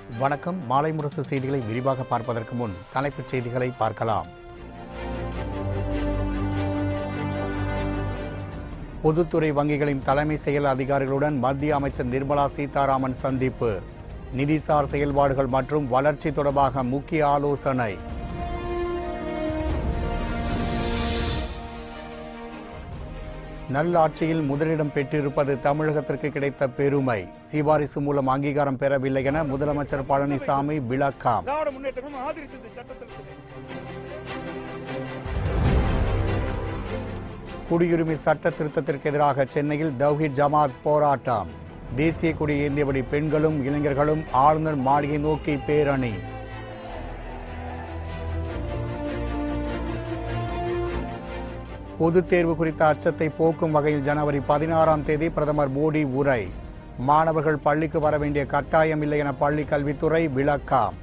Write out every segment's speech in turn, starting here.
வணக்கம் மாலை முரசு செய்திகளை விரிவாக பார்ப்பதற்கு முன் தலைப்புச் செய்திகளை பார்க்கலாம் பொதுத்துறை வங்கிகளின் தலைமை செயல் அதிகாரிகளுடன் மத்திய அமைச்சர் நிர்மலா சீதாராமன் சந்திப்பு நிதிசார் செயல்பாடுகள் மற்றும் வளர்ச்சி தொடர்பாக முக்கிய ஆலோசனை நல்லாட்சியில் முதலிடம் பெற்றிருப்பது தமிழகத்திற்கு கிடைத்த பெருமை சிபாரிசு மூலம் அங்கீகாரம் பெறவில்லை என முதலமைச்சர் பழனிசாமி விளக்கம் திராவிட முன்னேற்ற கழகம் ஆதரித்தது சட்டத்திருத்தத்தை குடியுரிமை சட்ட திருத்தத்திற்கு எதிராக சென்னையில் தௌஹித் ஜமாத் போராட்டம் தேசிய கொடி ஏந்தியபடி பெண்களும் இளைஞர்களும் ஆளுநர் மாளிகை நோக்கி பேரணி பொதுத் தேர்வு குறித்த அச்சத்தை போக்கும் வகையில் ஜனவரி பதினாறாம் தேதி பிரதமர் மோடி உரை மாணவர்கள் பள்ளிக்கு வர வேண்டிய கட்டாயம் இல்லை என பள்ளி கல்வித்துறை விளக்கம்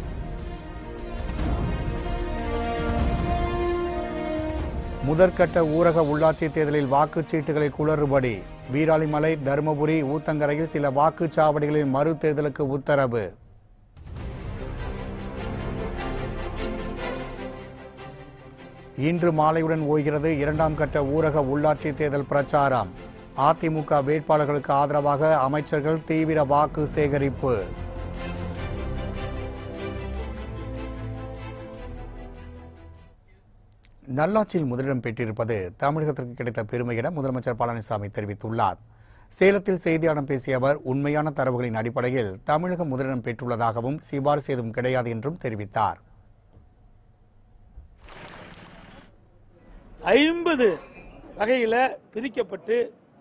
முதற்கட்ட ஊரக உள்ளாட்சி தேர்தலில் வாக்குச்சீட்டுகளில் குளறுபடி வீராளிமலை தருமபுரி ஊத்தங்கரையில் சில வாக்குச்சாவடிகளில் மறு தேர்தலுக்கு உத்தரவு இன்று மாலையுடன் ஓய்கிறது இரண்டாம் கட்ட ஊரக உள்ளாட்சி தேர்தல் பிரச்சாரம் அதிமுக வேட்பாளர்களுக்கு ஆதரவாக அமைச்சர்கள் தீவிர வாக்கு சேகரிப்பு நல்லாட்சியில் முதலிடம் பெற்றிருப்பது தமிழகத்திற்கு கிடைத்த பெருமை என முதலமைச்சர் பழனிசாமி தெரிவித்துள்ளார் சேலத்தில் செய்தியாளர் பேசிய அவர் உண்மையான தரவுகளின் அடிப்படையில் தமிழகம் முதலிடம் பெற்றுள்ளதாகவும் சிபாரிசு எதுவும் கிடையாது என்றும் தெரிவித்தார் ஐம்பது வகையில பிரிக்கப்பட்டு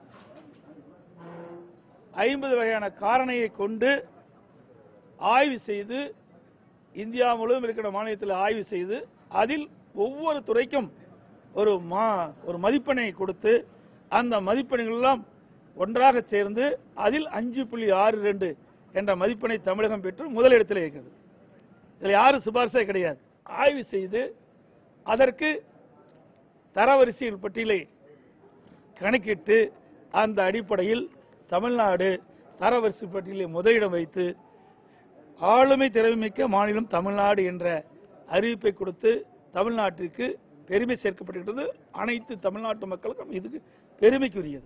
ஐம்பது வகையான காரணையை கொண்டு ஆய்வு செய்து இந்தியா முழுவதும் இருக்கிற மாநிலத்தில் ஆய்வு செய்து அதில் ஒவ்வொரு துறைக்கும் ஒரு மா ஒரு மதிப்பெண்ணை கொடுத்து அந்த மதிப்பெண்கள் எல்லாம் ஒன்றாக சேர்ந்து அதில் அஞ்சு புள்ளி ஆறு ரெண்டு என்ற மதிப்பெண்ணை தமிழகம் பெற்று முதலிடத்தில் இருக்கிறது இதில் யாரும் சிபாரிசே கிடையாது ஆய்வு செய்து அதற்கு தரவரிசையில் பட்டியலை கணக்கிட்டு அந்த அடிப்படையில் தமிழ்நாடு தரவரிசை பட்டியலில் முதலிடம் வைத்து ஆளுமை திறமைமிக்க மாநிலம் தமிழ்நாடு என்ற அறிவிப்பை கொடுத்து தமிழ்நாட்டிற்கு பெருமை சேர்க்கப்பட்டிருக்கிறது அனைத்து தமிழ்நாட்டு மக்களுக்கும் இதுக்கு பெருமைக்குரியது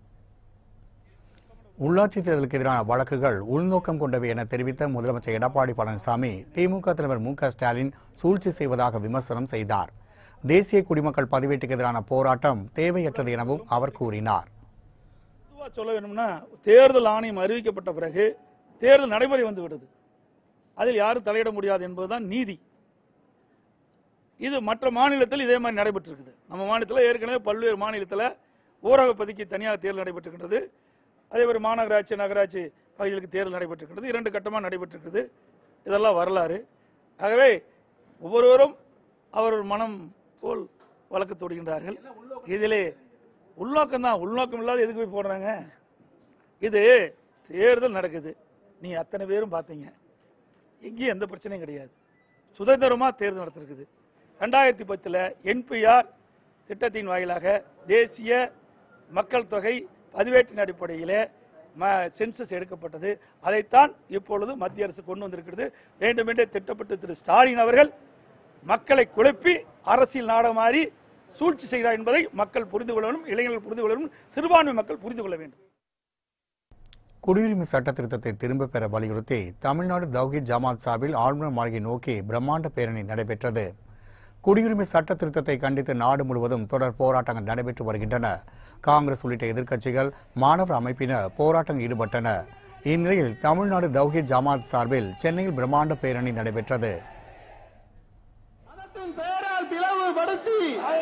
உள்ளாட்சி தேர்தலுக்கு எதிரான வழக்குகள் உள்நோக்கம் கொண்டவை என தெரிவித்த முதலமைச்சர் எடப்பாடி பழனிசாமி திமுக தலைவர் மு க ஸ்டாலின் சூழ்ச்சி செய்வதாக விமர்சனம் செய்தார் தேசிய குடிமக்கள் பதிவேட்டுக்கு எதிரான போராட்டம் தேவையற்றது எனவும் அவர் கூறினார் பொதுவா சொல்ல வேணும்னா தேர்தல் ஆணையம் அறிவிக்கப்பட்ட பிறகு தேர்தல் நடைமுறை வந்து விடுது அதில் யாரும் தலையிட முடியாது என்பதுதான் நீதி இது மற்ற மாநிலத்தில் இதே மாதிரி நடைபெற்றிருக்குது நம்ம மாநிலத்தில் ஏற்கனவே பல்வேறு மாநிலத்தில் ஊரக பகுதிக்கு தனியாக தேர்தல் நடைபெற்றிருக்கின்றது அதே மாதிரி மாநகராட்சி நகராட்சி பகுதிகளுக்கு தேர்தல் நடைபெற்றிருக்கிறது இரண்டு கட்டமாக நடைபெற்றிருக்குது இதெல்லாம் வரலாறு ஆகவே ஒவ்வொருவரும் அவர் மனம் போல் வழக்கு தொடுகின்றார்கள் இதிலே உள்நோக்கம் தான் உள்நோக்கம் இல்லாத எதுக்கு போய் போடுறாங்க இது தேர்தல் நடக்குது நீ அத்தனை பேரும் பார்த்தீங்க எங்கேயும் எந்த பிரச்சனையும் கிடையாது சுதந்திரமா தேர்தல் நடத்திருக்குது ரெண்டாயிரத்தி பத்தில் என்பிஆர் திட்டத்தின் வாயிலாக தேசிய மக்கள் தொகை பதிவேட்டின் அடிப்படையிலே ம- சென்சஸ் எடுக்கப்பட்டது அதைத்தான் இப்பொழுது மத்திய அரசு கொண்டு வந்திருக்கிறது வேண்டுமென்றே திட்டப்பட்டு திரு ஸ்டாலின் அவர்கள் மக்களை குழப்பி அரசியல் நாடமாறி சூழ்ச்சி செய்கிறார் என்பதை மக்கள் புரிந்து கொள்ள வேண்டும் இளைஞர்கள் புரிந்து கொள்ள வேண்டும் சிறுபான்மை மக்கள் புரிந்து கொள்ள வேண்டும் குடியுரிமை சட்ட திருத்தத்தை திரும்பப் பெற வலியுறுத்தி தமிழ்நாடு தௌஹித் ஜமாத் சார்பில் ஆளுநர் மாளிகை நோக்கி பிரம்மாண்ட பேரணி நடைபெற்றது குடியுரிமை சட்ட திருத்தத்தை கண்டித்து நாடு முழுவதும் தொடர் போராட்டங்கள் நடைபெற்று வருகின்றன காங்கிரஸ் உள்ளிட்ட எதிர்க்கட்சிகள் மாணவர் அமைப்பினர் போராட்டத்தில் ஈடுபட்டனர் இந்நிலையில் தமிழ்நாடு தௌஹித் ஜமாத் சார்பில் சென்னையில் பிரம்மாண்ட பேரணி நடைபெற்றது மதத்தின் பெயரால் பிளவுபடுத்தி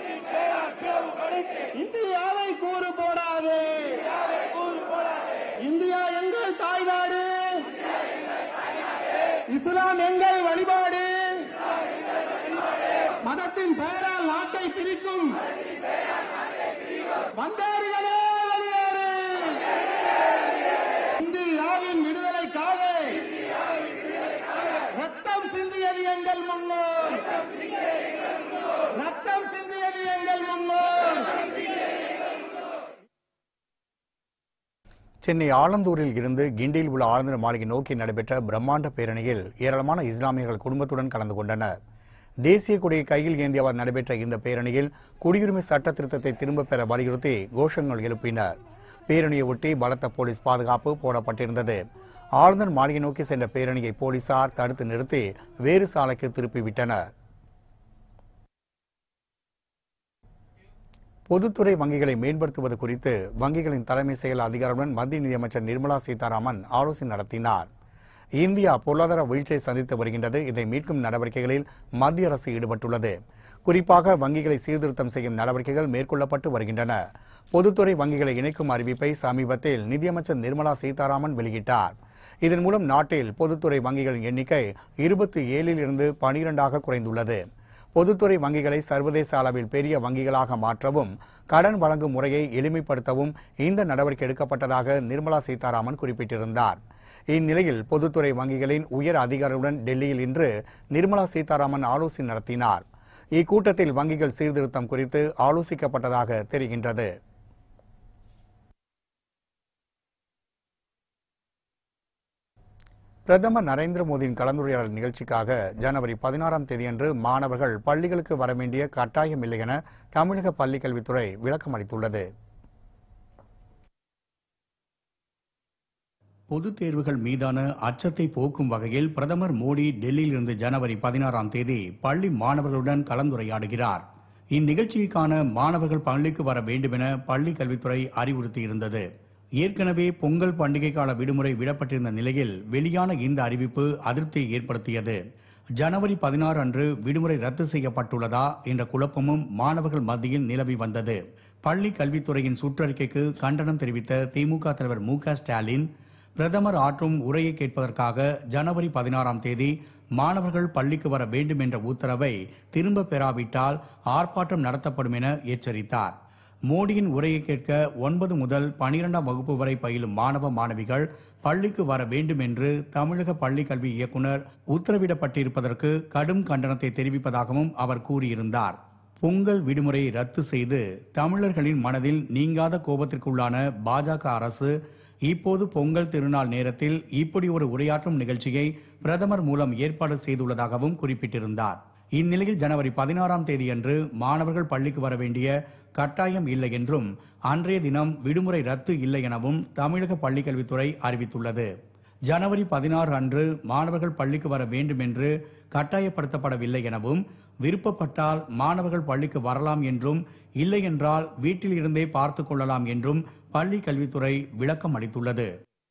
இந்தியாவை கூறு போடாது இந்தியா எங்கள் தாய்நாடு இஸ்லாம் எங்கள் வழிபாடு மதத்தின் பெயரால் நாட்டை பிரிக்கும் வந்தார்களே வெளியேறு இந்தியாவின் விடுதலைக்காக ரத்தம் சிந்தியது எங்கள் முன்னோர் ரத்தம் சிந்தியது எங்கள் முன்னோர் சென்னை ஆலந்தூரில் இருந்து கிண்டியில் உள்ள ஆளுநர் மாளிகை நோக்கி நடைபெற்ற பிரம்மாண்ட பேரணியில் ஏராளமான இஸ்லாமியர்கள் குடும்பத்துடன் கலந்து கொண்டனர் தேசிய கொடியை கையில் ஏந்தியவர் நடைபெற்ற இந்த பேரணியில் குடியுரிமை சட்ட திருத்தத்தை திரும்பப் பெற வலியுறுத்தி கோஷங்கள் எழுப்பினர் பேரணியை ஒட்டி பலத்த போலீஸ் பாதுகாப்பு போடப்பட்டிருந்தது ஆளுநர் மாளிகை நோக்கி சென்ற பேரணியை போலீசார் தடுத்து நிறுத்தி வேறு சாலைக்கு திருப்பிவிட்டனர் பொதுத்துறை வங்கிகளை மேம்படுத்துவது குறித்து வங்கிகளின் தலைமை செயல் அதிகாரியுடன் மத்திய நிதியமைச்சர் நிர்மலா சீதாராமன் ஆலோசனை நடத்தினார் இந்தியா பொருளாதார வீழ்ச்சியை சந்தித்து வருகின்றது இதை மீட்கும் நடவடிக்கைகளில் மத்திய அரசு ஈடுபட்டுள்ளது குறிப்பாக வங்கிகளை சீர்திருத்தம் செய்யும் நடவடிக்கைகள் மேற்கொள்ளப்பட்டு வருகின்றன பொதுத்துறை வங்கிகளை இணைக்கும் அறிவிப்பை சமீபத்தில் நிதியமைச்சர் நிர்மலா சீதாராமன் வெளியிட்டார் இதன் மூலம் நாட்டில் பொதுத்துறை வங்கிகளின் எண்ணிக்கை இருபத்தி ஏழில் இருந்து பனிரெண்டாக குறைந்துள்ளது பொதுத்துறை வங்கிகளை சர்வதேச அளவில் பெரிய வங்கிகளாக மாற்றவும் கடன் வழங்கும் முறையை எளிமைப்படுத்தவும் இந்த நடவடிக்கை எடுக்கப்பட்டதாக நிர்மலா சீதாராமன் குறிப்பிட்டிருந்தார் இந்நிலையில் பொதுத்துறை வங்கிகளின் உயர் அதிகாரிகளுடன் டெல்லியில் இன்று நிர்மலா சீதாராமன் ஆலோசனை நடத்தினார் இக்கூட்டத்தில் வங்கிகள் சீர்திருத்தம் குறித்து ஆலோசிக்கப்பட்டதாக தெரிகின்றது பிரதமர் நரேந்திர மோடியின் கலந்துரையாடல் நிகழ்ச்சிக்காக ஜனவரி பதினாறாம் தேதியன்று மாணவர்கள் பள்ளிகளுக்கு வர வேண்டிய கட்டாயம் இல்லை என தமிழக பள்ளிக்கல்வித்துறை விளக்கம் அளித்துள்ளது பொதுத் தேர்வுகள் மீதான அச்சத்தை போக்கும் வகையில் பிரதமர் மோடி டெல்லியில் இருந்து ஜனவரி பதினாறாம் தேதி பள்ளி மாணவர்களுடன் கலந்துரையாடுகிறார் இந்நிகழ்ச்சிக்கான மாணவர்கள் பள்ளிக்கு வர வேண்டும் என பள்ளி கல்வித்துறை அறிவுறுத்தியிருந்தது ஏற்கனவே பொங்கல் பண்டிகை கால விடுமுறை விடப்பட்டிருந்த நிலையில் வெளியான இந்த அறிவிப்பு அதிருப்தியை ஏற்படுத்தியது ஜனவரி பதினாறு அன்று விடுமுறை ரத்து செய்யப்பட்டுள்ளதா என்ற குழப்பமும் மாணவர்கள் மத்தியில் நிலவி வந்தது பள்ளி கல்வித்துறையின் சுற்றறிக்கைக்கு கண்டனம் தெரிவித்த திமுக தலைவர் மு க ஸ்டாலின் பிரதமர் ஆற்றும் உரையை கேட்பதற்காக ஜனவரி பதினாறாம் தேதி மாணவர்கள் பள்ளிக்கு வர வேண்டும் என்ற உத்தரவை திரும்ப பெறாவிட்டால் ஆர்ப்பாட்டம் நடத்தப்படும் என எச்சரித்தார் மோடியின் உரையை கேட்க ஒன்பது முதல் பனிரெண்டாம் வகுப்பு வரை பயிலும் மாணவ மாணவிகள் பள்ளிக்கு வர வேண்டும் என்று தமிழக பள்ளி கல்வி இயக்குனர் உத்தரவிடப்பட்டிருப்பதற்கு கடும் கண்டனத்தை தெரிவிப்பதாகவும் அவர் கூறியிருந்தார் பொங்கல் விடுமுறையை ரத்து செய்து தமிழர்களின் மனதில் நீங்காத கோபத்திற்குள்ளான பாஜக அரசு இப்போது பொங்கல் திருநாள் நேரத்தில் இப்படி ஒரு உரையாற்றும் நிகழ்ச்சியை பிரதமர் மூலம் ஏற்பாடு செய்துள்ளதாகவும் குறிப்பிட்டிருந்தார் இந்நிலையில் ஜனவரி பதினாறாம் தேதியன்று மாணவர்கள் பள்ளிக்கு வர வேண்டிய கட்டாயம் இல்லை என்றும் அன்றைய தினம் விடுமுறை ரத்து இல்லை எனவும் தமிழக பள்ளிக்கல்வித்துறை அறிவித்துள்ளது ஜனவரி பதினாறு அன்று மாணவர்கள் பள்ளிக்கு வர வேண்டும் என்று கட்டாயப்படுத்தப்படவில்லை எனவும் விருப்பப்பட்டால் மாணவர்கள் பள்ளிக்கு வரலாம் என்றும் இல்லை என்றால் வீட்டில் இருந்தே பார்த்துக் கொள்ளலாம் என்றும் பள்ளி கல்வித்துறை விளக்கம் அளித்துள்ளது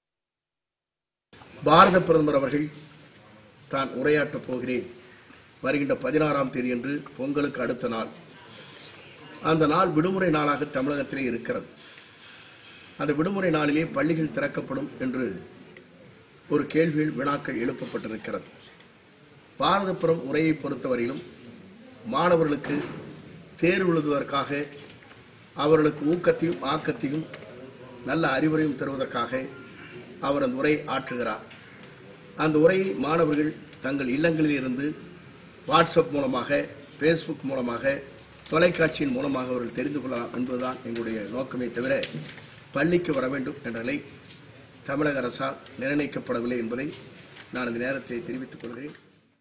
பாரத பிரதமர் அவர்கள் தான் உரையாற்றப் போகிறேன் வருகின்ற பதினாறாம் தேதியன்று பொங்கலுக்கு அடுத்த நாள் அந்த நாள் விடுமுறை நாளாக தமிழகத்திலே இருக்கிறது அந்த விடுமுறை நாளிலே பள்ளிகள் திறக்கப்படும் என்று ஒரு கேள்வியில் வினாக்கள் எழுப்பப்பட்டிருக்கிறது பாரதப்புறம் உரையை பொறுத்தவரையிலும் மாணவர்களுக்கு தேர்வு எழுதுவதற்காக அவர்களுக்கு ஊக்கத்தையும் ஆக்கத்தையும் நல்ல அறிவுரையும் தருவதற்காக அவர் அந்த உரை ஆற்றுகிறார் அந்த உரையை மாணவர்கள் தங்கள் இல்லங்களில் இருந்து வாட்ஸ்அப் மூலமாக ஃபேஸ்புக் மூலமாக தொலைக்காட்சியின் மூலமாக அவர்கள் தெரிந்து கொள்ளலாம் என்பதுதான் எங்களுடைய நோக்கமே தவிர பள்ளிக்கு வர வேண்டும் என்ற நிலை தமிழக அரசால் நிர்ணயிக்கப்படவில்லை என்பதை நான் இந்த நேரத்தை தெரிவித்துக் கொள்கிறேன்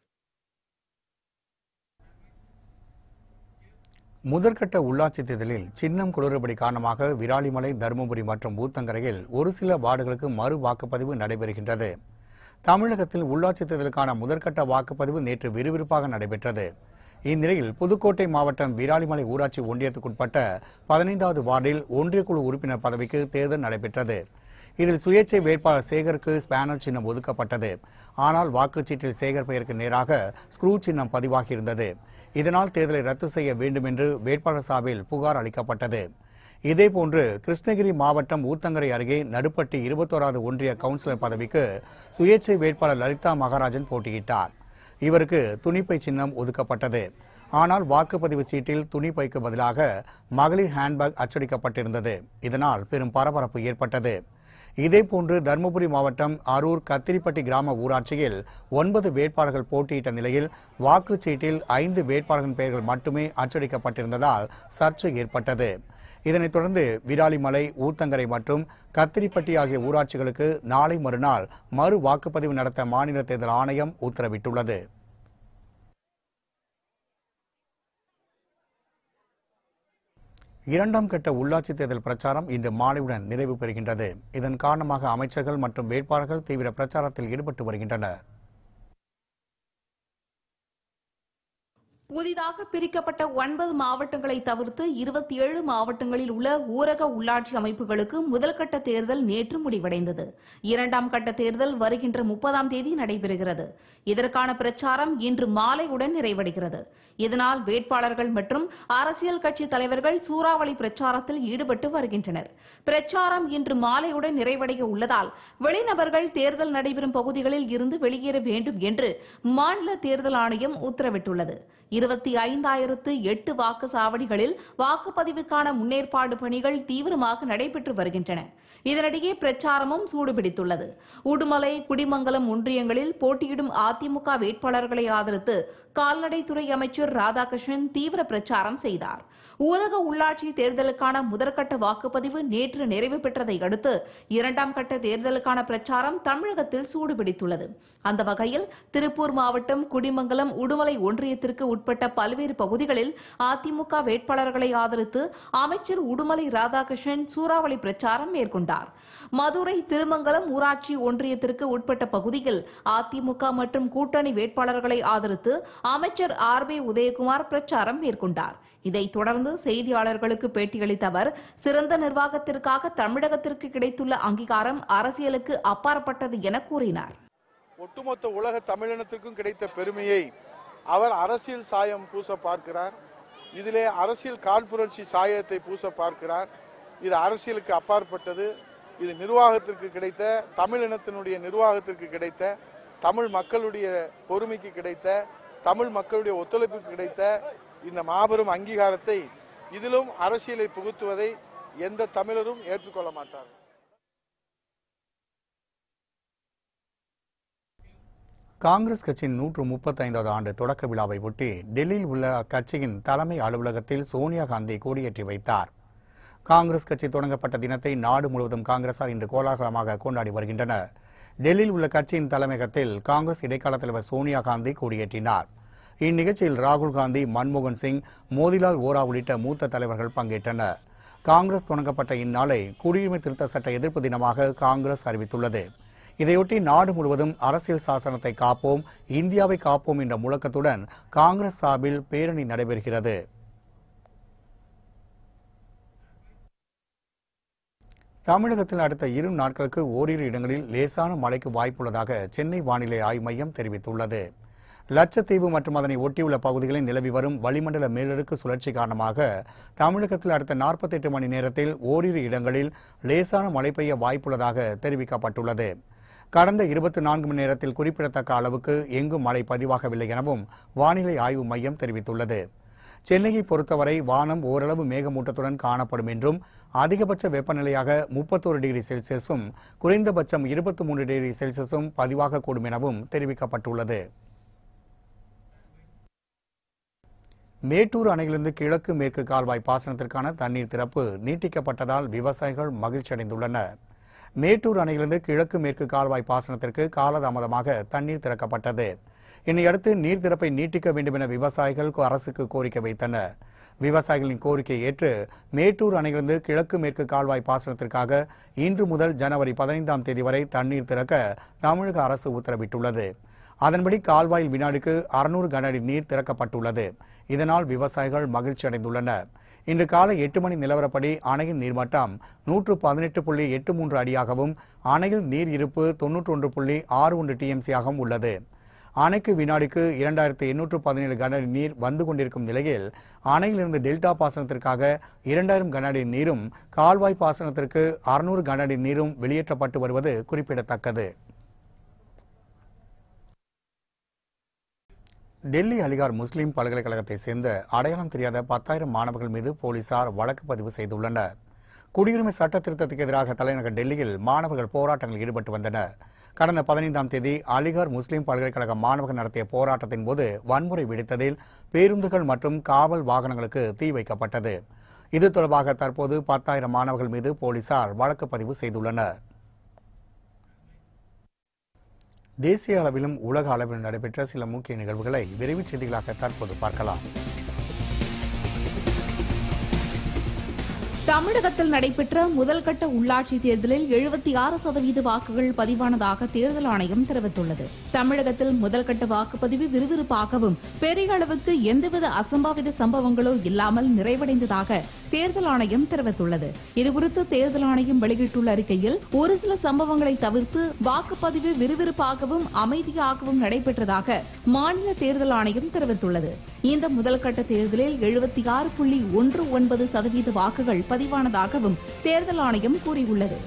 முதற்கட்ட உள்ளாட்சி தேர்தலில் சின்னம் குளறுபடி காரணமாக விராலிமலை தருமபுரி மற்றும் ஊத்தங்கரையில் ஒரு சில வார்டுகளுக்கு மறு வாக்குப்பதிவு நடைபெறுகின்றது தமிழகத்தில் உள்ளாட்சி தேர்தலுக்கான முதற்கட்ட வாக்குப்பதிவு நேற்று விறுவிறுப்பாக நடைபெற்றது இந்நிலையில் புதுக்கோட்டை மாவட்டம் விராலிமலை ஊராட்சி ஒன்றியத்துக்குட்பட்ட பதினைந்தாவது வார்டில் ஒன்றிய குழு உறுப்பினர் பதவிக்கு தேர்தல் நடைபெற்றது இதில் சுயேட்சை வேட்பாளர் சேகருக்கு ஸ்பேனர் சின்னம் ஒதுக்கப்பட்டது ஆனால் வாக்குச்சீட்டில் சேகர் பெயருக்கு நேராக ஸ்க்ரூ சின்னம் பதிவாகியிருந்தது இதனால் தேர்தலை ரத்து செய்ய வேண்டும் என்று வேட்பாளர் சார்பில் புகார் அளிக்கப்பட்டது இதேபோன்று கிருஷ்ணகிரி மாவட்டம் ஊத்தங்கரை அருகே நடுப்பட்டி இருபத்தோராவது ஒன்றிய கவுன்சிலர் பதவிக்கு சுயேட்சை வேட்பாளர் லலிதா மகாராஜன் போட்டியிட்டார் இவருக்கு துணிப்பை சின்னம் ஒதுக்கப்பட்டது ஆனால் வாக்குப்பதிவு சீட்டில் துணிப்பைக்கு பதிலாக மகளிர் ஹேண்ட்பேக் அச்சடிக்கப்பட்டிருந்தது இதனால் பெரும் பரபரப்பு ஏற்பட்டது இதேபோன்று தருமபுரி மாவட்டம் அரூர் கத்திரிப்பட்டி கிராம ஊராட்சியில் ஒன்பது வேட்பாளர்கள் போட்டியிட்ட நிலையில் வாக்குச்சீட்டில் ஐந்து வேட்பாளர்களின் பெயர்கள் மட்டுமே அச்சடிக்கப்பட்டிருந்ததால் சர்ச்சை ஏற்பட்டது இதனைத் தொடர்ந்து விராலிமலை ஊத்தங்கரை மற்றும் கத்திரிப்பட்டி ஆகிய ஊராட்சிகளுக்கு நாளை மறுநாள் மறு வாக்குப்பதிவு நடத்த மாநில தேர்தல் ஆணையம் உத்தரவிட்டுள்ளது இரண்டாம் கட்ட உள்ளாட்சி தேர்தல் பிரச்சாரம் இன்று மாலையுடன் நிறைவு பெறுகின்றது இதன் காரணமாக அமைச்சர்கள் மற்றும் வேட்பாளர்கள் தீவிர பிரச்சாரத்தில் ஈடுபட்டு வருகின்றனர் புதிதாக பிரிக்கப்பட்ட ஒன்பது மாவட்டங்களை தவிர்த்து இருபத்தி ஏழு மாவட்டங்களில் உள்ள ஊரக உள்ளாட்சி அமைப்புகளுக்கு முதல்கட்ட தேர்தல் நேற்று முடிவடைந்தது இரண்டாம் கட்ட தேர்தல் வருகின்ற முப்பதாம் தேதி நடைபெறுகிறது இதற்கான பிரச்சாரம் இன்று மாலையுடன் நிறைவடைகிறது இதனால் வேட்பாளர்கள் மற்றும் அரசியல் கட்சி தலைவர்கள் சூறாவளி பிரச்சாரத்தில் ஈடுபட்டு வருகின்றனர் பிரச்சாரம் இன்று மாலையுடன் நிறைவடைய உள்ளதால் வெளிநபர்கள் தேர்தல் நடைபெறும் பகுதிகளில் இருந்து வெளியேற வேண்டும் என்று மாநில தேர்தல் ஆணையம் உத்தரவிட்டுள்ளது இருபத்தி ஐந்தாயிரத்து எட்டு வாக்கு சாவடிகளில் வாக்குப்பதிவுக்கான முன்னேற்பாடு பணிகள் தீவிரமாக நடைபெற்று வருகின்றன இதனிடையே பிரச்சாரமும் சூடுபிடித்துள்ளது உடுமலை குடிமங்கலம் ஒன்றியங்களில் போட்டியிடும் அதிமுக வேட்பாளர்களை ஆதரித்து கால்நடைத்துறை அமைச்சர் ராதாகிருஷ்ணன் தீவிர பிரச்சாரம் செய்தார் ஊரக உள்ளாட்சி தேர்தலுக்கான முதற்கட்ட வாக்குப்பதிவு நேற்று நிறைவு பெற்றதை அடுத்து இரண்டாம் கட்ட தேர்தலுக்கான பிரச்சாரம் தமிழகத்தில் சூடுபிடித்துள்ளது அந்த வகையில் திருப்பூர் மாவட்டம் குடிமங்கலம் உடுமலை ஒன்றியத்திற்கு உட்பட்ட பல்வேறு பகுதிகளில் அதிமுக வேட்பாளர்களை ஆதரித்து அமைச்சர் உடுமலை ராதாகிருஷ்ணன் சூறாவளி பிரச்சாரம் மேற்கொண்டார் மதுரை திருமங்கலம் ஊராட்சி ஒன்றியத்திற்கு உட்பட்ட பகுதியில் அதிமுக மற்றும் கூட்டணி வேட்பாளர்களை ஆதரித்து அமைச்சர் ஆர் பி உதயகுமார் பிரச்சாரம் மேற்கொண்டார் இதைத் தொடர்ந்து செய்தியாளர்களுக்கு பேட்டியளித்த அவர் சிறந்த நிர்வாகத்திற்காக தமிழகத்திற்கு கிடைத்துள்ள அங்கீகாரம் அரசியலுக்கு அப்பாற்பட்டது என கூறினார் ஒட்டுமொத்த உலக தமிழினத்திற்கும் கிடைத்த பெருமையை அவர் அரசியல் சாயம் பூச பார்க்கிறார் இதிலே அரசியல் காழ்ப்புணர்ச்சி சாயத்தை பூச பார்க்கிறார் இது அரசியலுக்கு அப்பாற்பட்டது இது நிர்வாகத்திற்கு கிடைத்த தமிழினத்தினுடைய நிர்வாகத்திற்கு கிடைத்த தமிழ் மக்களுடைய பொறுமைக்கு கிடைத்த தமிழ் மக்களுடைய ஒத்துழைப்புக்கு கிடைத்த இந்த மாபெரும் அங்கீகாரத்தை இதிலும் அரசியலை புகுத்துவதை எந்த தமிழரும் ஏற்றுக்கொள்ள மாட்டார் காங்கிரஸ் கட்சியின் நூற்று முப்பத்தைந்தாவது ஆண்டு தொடக்க விழாவை ஒட்டி டெல்லியில் உள்ள அக்கட்சியின் தலைமை அலுவலகத்தில் சோனியா காந்தி கொடியேற்றி வைத்தார் காங்கிரஸ் கட்சி தொடங்கப்பட்ட தினத்தை நாடு முழுவதும் காங்கிரசார் இன்று கோலாகலமாக கொண்டாடி வருகின்றனர் டெல்லியில் உள்ள கட்சியின் தலைமையகத்தில் காங்கிரஸ் இடைக்கால தலைவர் சோனியா காந்தி கொடியேற்றினார் இந்நிகழ்ச்சியில் ராகுல் காந்தி மன்மோகன் சிங் மோதிலால் ஓரா உள்ளிட்ட மூத்த தலைவர்கள் பங்கேற்றனர் காங்கிரஸ் தொடங்கப்பட்ட இந்நாளை குடியுரிமை திருத்த சட்ட எதிர்ப்பு தினமாக காங்கிரஸ் அறிவித்துள்ளது இதையொட்டி நாடு முழுவதும் அரசியல் சாசனத்தை காப்போம் இந்தியாவை காப்போம் என்ற முழக்கத்துடன் காங்கிரஸ் சார்பில் பேரணி நடைபெறுகிறது தமிழகத்தில் அடுத்த இரு நாட்களுக்கு ஓரிரு இடங்களில் லேசான மழைக்கு வாய்ப்புள்ளதாக சென்னை வானிலை ஆய்வு மையம் தெரிவித்துள்ளது லட்சத்தீவு மற்றும் அதனை ஒட்டியுள்ள பகுதிகளில் நிலவி வரும் வளிமண்டல மேலடுக்கு சுழற்சி காரணமாக தமிழகத்தில் அடுத்த 48 மணி நேரத்தில் ஓரிரு இடங்களில் லேசான மழை பெய்ய வாய்ப்புள்ளதாக தெரிவிக்கப்பட்டுள்ளது கடந்த இருபத்தி நான்கு மணி நேரத்தில் குறிப்பிடத்தக்க அளவுக்கு எங்கும் மழை பதிவாகவில்லை எனவும் வானிலை ஆய்வு மையம் தெரிவித்துள்ளது சென்னையை பொறுத்தவரை வானம் ஓரளவு மேகமூட்டத்துடன் காணப்படும் என்றும் அதிகபட்ச வெப்பநிலையாக முப்பத்தோரு டிகிரி செல்சியஸும் குறைந்தபட்சம் இருபத்தி மூன்று டிகிரி செல்சியஸும் பதிவாகக்கூடும் எனவும் தெரிவிக்கப்பட்டுள்ளது மேட்டூர் அணையிலிருந்து கிழக்கு மேற்கு கால்வாய் பாசனத்திற்கான தண்ணீர் திறப்பு நீட்டிக்கப்பட்டதால் விவசாயிகள் மகிழ்ச்சியடைந்துள்ளனர் மேட்டூர் அணையிலிருந்து கிழக்கு மேற்கு கால்வாய் பாசனத்திற்கு காலதாமதமாக தண்ணீர் திறக்கப்பட்டது இதனையடுத்து நீர் திறப்பை நீட்டிக்க வேண்டும் என விவசாயிகள் அரசுக்கு கோரிக்கை வைத்தனர் விவசாயிகளின் கோரிக்கையை ஏற்று மேட்டூர் அணையிலிருந்து கிழக்கு மேற்கு கால்வாய் பாசனத்திற்காக இன்று முதல் ஜனவரி பதினைந்தாம் தேதி வரை தண்ணீர் திறக்க தமிழக அரசு உத்தரவிட்டுள்ளது அதன்படி கால்வாயில் வினாடிக்கு அறுநூறு கன அடி நீர் திறக்கப்பட்டுள்ளது இதனால் விவசாயிகள் மகிழ்ச்சி அடைந்துள்ளனர் இன்று காலை எட்டு மணி நிலவரப்படி அணையின் நீர்மட்டம் நூற்று பதினெட்டு புள்ளி எட்டு மூன்று அடியாகவும் அணையில் நீர் இருப்பு தொன்னூற்றி ஒன்று புள்ளி ஆறு ஒன்று டிஎம்சியாகவும் உள்ளது அணைக்கு வினாடிக்கு இரண்டாயிரத்து எண்ணூற்று பதினேழு கன அடி நீர் வந்து கொண்டிருக்கும் நிலையில் அணையிலிருந்து டெல்டா பாசனத்திற்காக இரண்டாயிரம் கன அடி நீரும் கால்வாய் பாசனத்திற்கு அறுநூறு கன அடி நீரும் வெளியேற்றப்பட்டு வருவது குறிப்பிடத்தக்கது டெல்லி அலிகார் முஸ்லிம் பல்கலைக்கழகத்தை சேர்ந்த அடையாளம் தெரியாத பத்தாயிரம் மாணவர்கள் மீது போலீசார் வழக்கு பதிவு செய்துள்ளனர் குடியுரிமை சட்ட திருத்தத்துக்கு எதிராக தலைநகர் டெல்லியில் மாணவர்கள் போராட்டங்களில் ஈடுபட்டு வந்தனர் கடந்த பதினைந்தாம் தேதி அலிகார் முஸ்லிம் பல்கலைக்கழக மாணவர்கள் நடத்திய போராட்டத்தின் போது வன்முறை வெடித்ததில் பேருந்துகள் மற்றும் காவல் வாகனங்களுக்கு தீ வைக்கப்பட்டது இது தொடர்பாக தற்போது பத்தாயிரம் மாணவர்கள் மீது போலீசார் வழக்கு பதிவு செய்துள்ளனர் தேசிய அளவிலும் உலக அளவிலும் நடைபெற்ற சில முக்கிய நிகழ்வுகளை விரைவுச் செய்திகளாக தற்போது பார்க்கலாம் தமிழகத்தில் நடைபெற்ற முதல்கட்ட உள்ளாட்சி தேர்தலில் எழுபத்தி ஆறு சதவீத வாக்குகள் பதிவானதாக தேர்தல் ஆணையம் தெரிவித்துள்ளது தமிழகத்தில் முதல்கட்ட வாக்குப்பதிவு விறுவிறுப்பாகவும் பெரிய அளவுக்கு எந்தவித அசம்பாவித சம்பவங்களோ இல்லாமல் நிறைவடைந்ததாக தேர்தல் ஆணையம் தெரிவித்துள்ளது இதுகுறித்து தேர்தல் ஆணையம் வெளியிட்டுள்ள அறிக்கையில் ஒரு சில சம்பவங்களை தவிர்த்து வாக்குப்பதிவு விறுவிறுப்பாகவும் அமைதியாகவும் நடைபெற்றதாக மாநில தேர்தல் ஆணையம் தெரிவித்துள்ளது இந்த முதல்கட்ட தேர்தலில் எழுபத்தி ஆறு புள்ளி ஒன்று ஒன்பது சதவீத வாக்குகள் பதிவானதாகவும் தேர்தல் ஆணையம் கூறியுள்ளது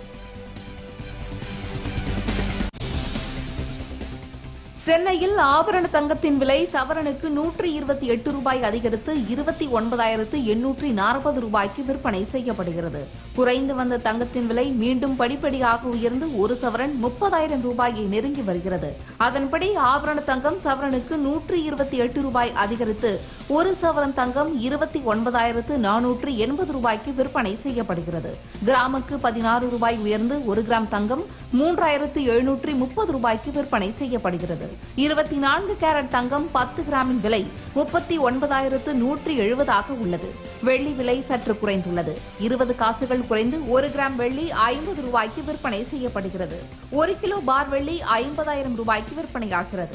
சென்னையில் ஆபரண தங்கத்தின் விலை சவரனுக்கு நூற்றி இருபத்தி எட்டு ரூபாய் அதிகரித்து இருபத்தி ஒன்பதாயிரத்து எண்ணூற்றி நாற்பது ரூபாய்க்கு விற்பனை செய்யப்படுகிறது குறைந்து வந்த தங்கத்தின் விலை மீண்டும் படிப்படியாக உயர்ந்து ஒரு சவரன் முப்பதாயிரம் ரூபாயை நெருங்கி வருகிறது அதன்படி ஆபரண தங்கம் சவரனுக்கு நூற்றி இருபத்தி எட்டு ரூபாய் அதிகரித்து ஒரு சவரன் தங்கம் இருபத்தி ஒன்பதாயிரத்து நானூற்று எண்பது ரூபாய்க்கு விற்பனை செய்யப்படுகிறது கிராமுக்கு பதினாறு ரூபாய் உயர்ந்து ஒரு கிராம் தங்கம் மூன்றாயிரத்து எழுநூற்றி முப்பது ரூபாய்க்கு விற்பனை செய்யப்படுகிறது இருபத்தி நான்கு கேரட் தங்கம் பத்து கிராமின் விலை முப்பத்தி ஒன்பதாயிரத்து நூற்றி எழுபதாக உள்ளது வெள்ளி விலை சற்று குறைந்துள்ளது இருபது காசுகள் குறைந்து ஒரு கிராம் வெள்ளி ஐம்பது ரூபாய்க்கு விற்பனை செய்யப்படுகிறது ஒரு கிலோ பார் வெள்ளி ஐம்பதாயிரம் ரூபாய்க்கு விற்பனையாகிறது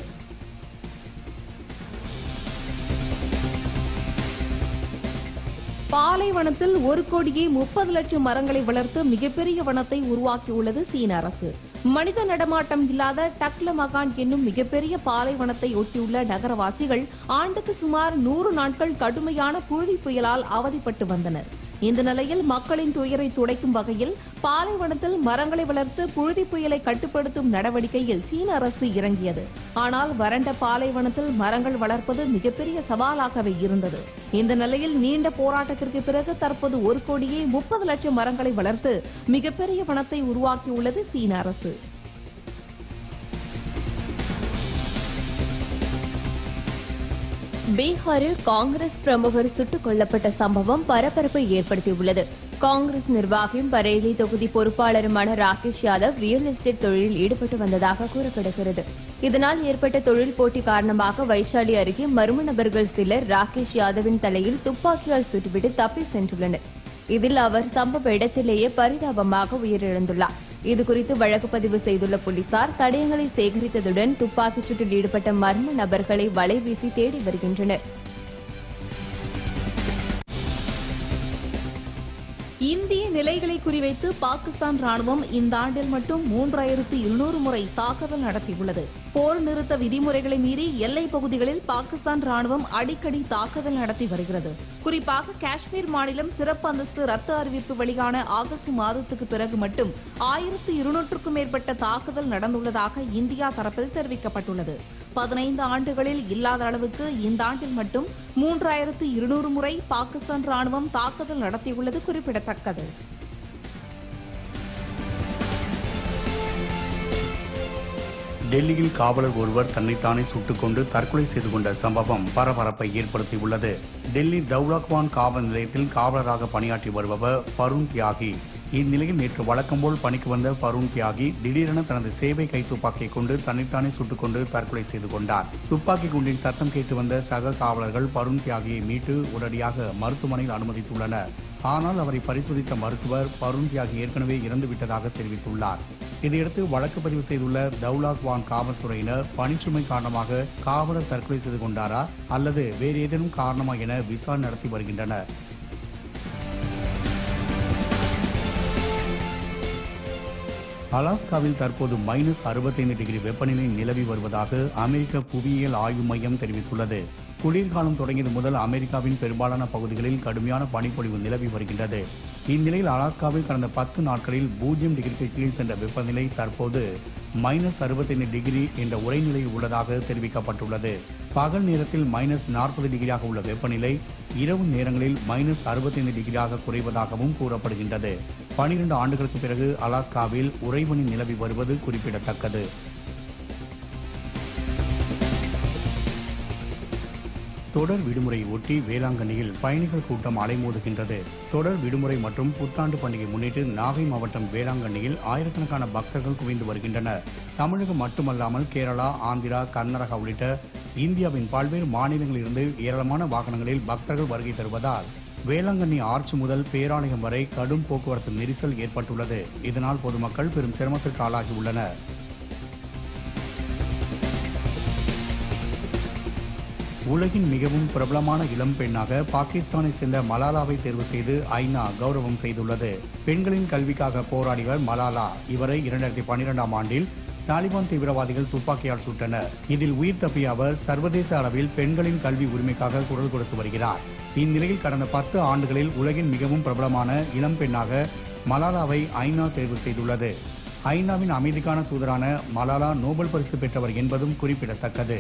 பாலைவனத்தில் ஒரு கோடியே முப்பது லட்சம் மரங்களை வளர்த்து மிகப்பெரிய வனத்தை உருவாக்கியுள்ளது சீன அரசு மனித நடமாட்டம் இல்லாத டக்லமகான் என்னும் மிகப்பெரிய பாலைவனத்தை ஒட்டியுள்ள நகரவாசிகள் ஆண்டுக்கு சுமார் நூறு நாட்கள் கடுமையான புழுதி புயலால் அவதிப்பட்டு வந்தனர் இந்த நிலையில் மக்களின் துயரை துடைக்கும் வகையில் பாலைவனத்தில் மரங்களை வளர்த்து புழுதி புயலை கட்டுப்படுத்தும் நடவடிக்கையில் சீன அரசு இறங்கியது ஆனால் வறண்ட பாலைவனத்தில் மரங்கள் வளர்ப்பது மிகப்பெரிய சவாலாகவே இருந்தது இந்த நிலையில் நீண்ட போராட்டத்திற்கு பிறகு தற்போது ஒரு கோடியே முப்பது லட்சம் மரங்களை வளர்த்து மிகப்பெரிய வனத்தை உருவாக்கியுள்ளது சீன அரசு பீகாரில் காங்கிரஸ் பிரமுகர் சுட்டுக் கொல்லப்பட்ட சம்பவம் பரபரப்பை ஏற்படுத்தியுள்ளது காங்கிரஸ் நிர்வாகியும் பரேலி தொகுதி பொறுப்பாளருமான ராகேஷ் யாதவ் ரியல் எஸ்டேட் தொழிலில் ஈடுபட்டு வந்ததாக கூறப்படுகிறது இதனால் ஏற்பட்ட தொழில் போட்டி காரணமாக வைஷாலி அருகே மர்ம நபர்கள் சிலர் ராகேஷ் யாதவின் தலையில் துப்பாக்கியால் சுட்டுவிட்டு தப்பி சென்றுள்ளனர் இதில் அவர் சம்பவ இடத்திலேயே பரிதாபமாக உயிரிழந்துள்ளார் இதுகுறித்து வழக்கு பதிவு செய்துள்ள போலீசார் தடயங்களை சேகரித்ததுடன் துப்பாக்கிச் சூட்டில் ஈடுபட்ட மர்ம நபர்களை வலைவீசி தேடி வருகின்றனர் இந்திய நிலைகளை குறிவைத்து பாகிஸ்தான் ராணுவம் இந்த ஆண்டில் மட்டும் மூன்றாயிரத்து இருநூறு முறை தாக்குதல் நடத்தியுள்ளது போர் நிறுத்த விதிமுறைகளை மீறி எல்லைப் பகுதிகளில் பாகிஸ்தான் ராணுவம் அடிக்கடி தாக்குதல் நடத்தி வருகிறது குறிப்பாக காஷ்மீர் மாநிலம் சிறப்பு அந்தஸ்து ரத்து அறிவிப்பு வெளியான ஆகஸ்ட் மாதத்துக்கு பிறகு மட்டும் ஆயிரத்து இருநூற்றுக்கும் மேற்பட்ட தாக்குதல் நடந்துள்ளதாக இந்தியா தரப்பில் தெரிவிக்கப்பட்டுள்ளது பதினைந்து ஆண்டுகளில் இல்லாத அளவுக்கு இந்த ஆண்டில் மட்டும் மூன்றாயிரத்து இருநூறு முறை பாகிஸ்தான் ராணுவம் தாக்குதல் நடத்தியுள்ளது குறிப்பிடத்தக்கது டெல்லியில் காவலர் ஒருவர் தன்னைத்தானே சுட்டுக்கொண்டு தற்கொலை செய்து கொண்ட சம்பவம் பரபரப்பை ஏற்படுத்தியுள்ளது டெல்லி தௌலாக்வான் காவல் நிலையத்தில் காவலராக பணியாற்றி வருபவர் பருண் தியாகி இந்நிலையில் நேற்று வழக்கம் போல் பணிக்கு வந்த பருண் தியாகி திடீரென தனது சேவை கை துப்பாக்கியை கொண்டு தன்னைத்தானே சுட்டுக்கொண்டு தற்கொலை செய்து கொண்டார் துப்பாக்கி குண்டின் சத்தம் கேட்டு வந்த சக காவலர்கள் பருண் தியாகியை மீட்டு உடனடியாக மருத்துவமனையில் அனுமதித்துள்ளனர் ஆனால் அவரை பரிசோதித்த மருத்துவர் பருண் தியாகி ஏற்கனவே இறந்துவிட்டதாக தெரிவித்துள்ளார் இதையடுத்து வழக்கு பதிவு செய்துள்ள தௌலாக் வான் காவல்துறையினர் பணிச்சுமை காரணமாக காவலர் தற்கொலை செய்து கொண்டாரா அல்லது வேறு ஏதேனும் காரணமா என விசாரணை நடத்தி வருகின்றனர் அலாஸ்காவில் தற்போது மைனஸ் அறுபத்தைந்து டிகிரி வெப்பநிலை நிலவி வருவதாக அமெரிக்க புவியியல் ஆய்வு மையம் தெரிவித்துள்ளது குளிர்காலம் தொடங்கியது முதல் அமெரிக்காவின் பெரும்பாலான பகுதிகளில் கடுமையான பனிப்பொழிவு நிலவி வருகின்றது இந்நிலையில் அலாஸ்காவில் கடந்த பத்து நாட்களில் பூஜ்ஜியம் டிகிரிக்கு கீழ் சென்ற வெப்பநிலை தற்போது மைனஸ் அறுபத்தைந்து டிகிரி என்ற உரைநிலையில் உள்ளதாக தெரிவிக்கப்பட்டுள்ளது பகல் நேரத்தில் மைனஸ் நாற்பது டிகிரியாக உள்ள வெப்பநிலை இரவு நேரங்களில் மைனஸ் அறுபத்தைந்து டிகிரியாக குறைவதாகவும் கூறப்படுகின்றது பனிரெண்டு ஆண்டுகளுக்கு பிறகு அலாஸ்காவில் உறைபனி நிலவி வருவது குறிப்பிடத்தக்கது தொடர் விடுமுறையை ஒட்டி வேளாங்கண்ணியில் பயணிகள் கூட்டம் அலைமோதுகின்றது தொடர் விடுமுறை மற்றும் புத்தாண்டு பண்டிகை முன்னிட்டு நாகை மாவட்டம் வேளாங்கண்ணியில் ஆயிரக்கணக்கான பக்தர்கள் குவிந்து வருகின்றனர் தமிழகம் மட்டுமல்லாமல் கேரளா ஆந்திரா கர்நாடகா உள்ளிட்ட இந்தியாவின் பல்வேறு மாநிலங்களிலிருந்து ஏராளமான வாகனங்களில் பக்தர்கள் வருகை தருவதால் வேளாங்கண்ணி ஆர்ச் முதல் பேராலயம் வரை கடும் போக்குவரத்து நெரிசல் ஏற்பட்டுள்ளது இதனால் பொதுமக்கள் பெரும் சிரமத்திற்கு ஆளாகியுள்ளனர் உலகின் மிகவும் பிரபலமான இளம் பெண்ணாக பாகிஸ்தானை சேர்ந்த மலாலாவை தேர்வு செய்து ஐநா கௌரவம் செய்துள்ளது பெண்களின் கல்விக்காக போராடியவர் மலாலா இவரை இரண்டாயிரத்தி பன்னிரெண்டாம் ஆண்டில் தாலிபான் தீவிரவாதிகள் துப்பாக்கியால் சுட்டனர் இதில் உயிர் தப்பிய அவர் சர்வதேச அளவில் பெண்களின் கல்வி உரிமைக்காக குரல் கொடுத்து வருகிறார் இந்நிலையில் கடந்த பத்து ஆண்டுகளில் உலகின் மிகவும் பிரபலமான இளம் பெண்ணாக மலாலாவை ஐநா தேர்வு செய்துள்ளது ஐநாவின் அமைதிக்கான தூதரான மலாலா நோபல் பரிசு பெற்றவர் என்பதும் குறிப்பிடத்தக்கது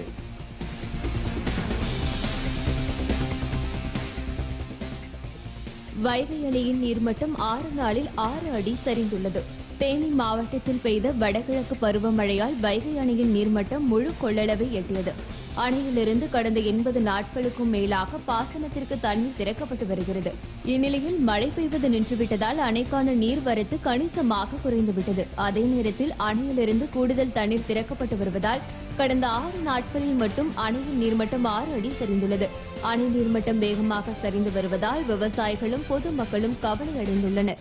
வைகை அணையின் நீர்மட்டம் ஆறு நாளில் ஆறு அடி சரிந்துள்ளது தேனி மாவட்டத்தில் பெய்த வடகிழக்கு பருவமழையால் வைகை அணையின் நீர்மட்டம் முழு கொள்ளளவை எட்டியது அணையிலிருந்து கடந்த எண்பது நாட்களுக்கும் மேலாக பாசனத்திற்கு தண்ணீர் திறக்கப்பட்டு வருகிறது இந்நிலையில் மழை பெய்வது நின்றுவிட்டதால் அணைக்கான நீர்வரத்து கணிசமாக குறைந்துவிட்டது அதே நேரத்தில் அணையிலிருந்து கூடுதல் தண்ணீர் திறக்கப்பட்டு வருவதால் கடந்த ஆறு நாட்களில் மட்டும் அணையின் நீர்மட்டம் ஆறு அடி சரிந்துள்ளது அணை நீர்மட்டம் வேகமாக சரிந்து வருவதால் விவசாயிகளும் பொதுமக்களும் கவலை அடைந்துள்ளனர்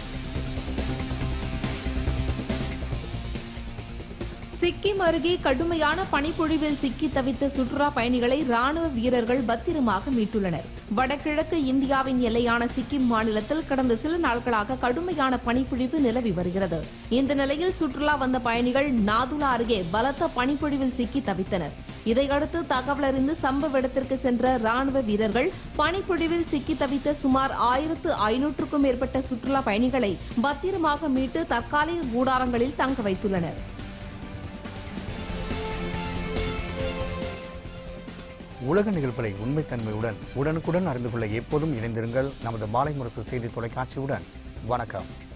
சிக்கிம் அருகே கடுமையான பனிப்பொழிவில் சிக்கி தவித்த சுற்றுலா பயணிகளை ராணுவ வீரர்கள் பத்திரமாக மீட்டுள்ளனர் வடகிழக்கு இந்தியாவின் எல்லையான சிக்கிம் மாநிலத்தில் கடந்த சில நாட்களாக கடுமையான பனிப்பொழிவு நிலவி வருகிறது இந்த நிலையில் சுற்றுலா வந்த பயணிகள் நாதுலா அருகே பலத்த பனிப்பொழிவில் சிக்கி தவித்தனர் இதையடுத்து தகவல் அறிந்து சம்பவ இடத்திற்கு சென்ற ராணுவ வீரர்கள் பனிப்பொழிவில் சிக்கி தவித்த சுமார் ஆயிரத்து ஐநூற்றுக்கும் மேற்பட்ட சுற்றுலா பயணிகளை பத்திரமாக மீட்டு தற்காலிக கூடாரங்களில் தங்க வைத்துள்ளனர் உலக நிகழ்வுகளை உண்மைத்தன்மையுடன் உடனுக்குடன் அறிந்து கொள்ள எப்போதும் இணைந்திருங்கள் நமது மாலை முரசு செய்தி தொலைக்காட்சியுடன் வணக்கம்